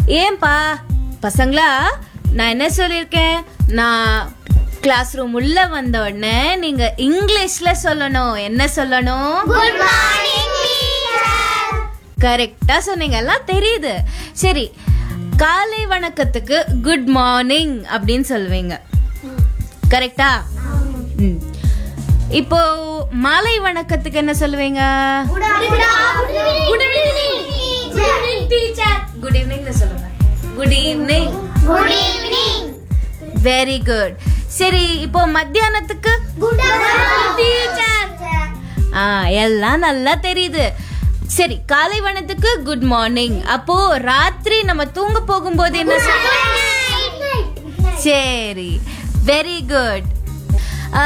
ஏன்பா பசங்களா நான் என்ன சொல்லியிருக்கேன் நான் கிளாஸ் ரூம் உள்ள வந்த உடனே நீங்க இங்கிலீஷ்ல சொல்லணும் என்ன சொல்லணும் குட் மார்னிங் டீச்சர் கரெக்டா சொன்னீங்க எல்லாம் தெரியுது சரி காலை வணக்கத்துக்கு குட் மார்னிங் அப்படின்னு சொல்லுவீங்க கரெக்டா ம். இப்போ மாலை வணக்கத்துக்கு என்ன சொல்லுவீங்க குட் ஈவினிங் டீச்சர் குட் ஈவினிங்ல சொல்லுங்க good evening good evening very good சரி இப்போ மத்தியானத்துக்கு குட் ஆஃப்டர்நூன் டீச்சர் ஆ எல்லாம் நல்லா தெரியுது சரி காலை வனத்துக்கு குட் மார்னிங் அப்போ ராத்திரி நம்ம தூங்க போகும்போது என்ன சொல்லுவோம் சரி வெரி குட்